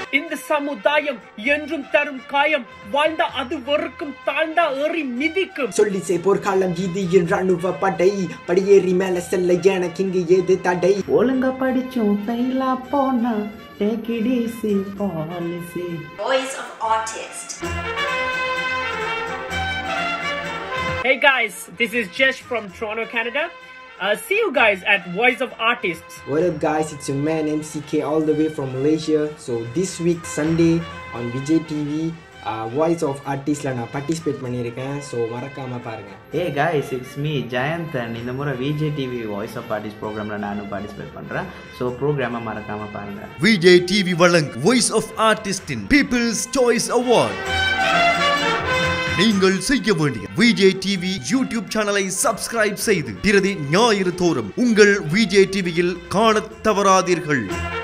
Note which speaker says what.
Speaker 1: இந்த சமுதாயம் என்றும் தரும் காயம் வாழ்ந்த அது வெறுக்கும் தாழ்ந்தா ஏறி மிதிக்கும்
Speaker 2: சொல்லி சே போர்க்காலம் இது என்ற அணுவ படை படியேறி மேல செல்ல எனக்கு இங்கு ஏது தடை
Speaker 3: ஒழுங்கா படிச்சும் ஃபெயிலா போனா take it easy policy
Speaker 4: Voice of Artist.
Speaker 1: Hey guys, this is Jesh from Toronto, Canada. Uh, see you guys at Voice of Artists.
Speaker 2: What up guys, it's your man MCK all the way from Malaysia. So this week Sunday on Vijay TV, uh, Voice of Artistல நான் participate பண்ணியிருக்கேன் so மறக்காம பாருங்க
Speaker 3: hey guys it's me Jeyanthan இந்த முறை Vijay TV voice of artist ப்ரோக்ராமில் நானும் participate பண்ணுறேன் ஸோ ப்ரோக்ராமை மறக்காமல் பாருங்கள்
Speaker 5: விஜய் டிவி வழங்கும் வாய்ஸ் ஆஃப் ஆர்டிஸ்டின் பீப்புள்ஸ் சாய்ஸ் அவார்ட் நீங்கள் செய்ய வேண்டிய விஜய் டிவி யூடியூப் சேனலை சப்ஸ்கிரைப் செய்து பிரதி ஞாயிறு தோறும் உங்கள் விஜய் டிவியில் காணத் தவறாதீர்கள்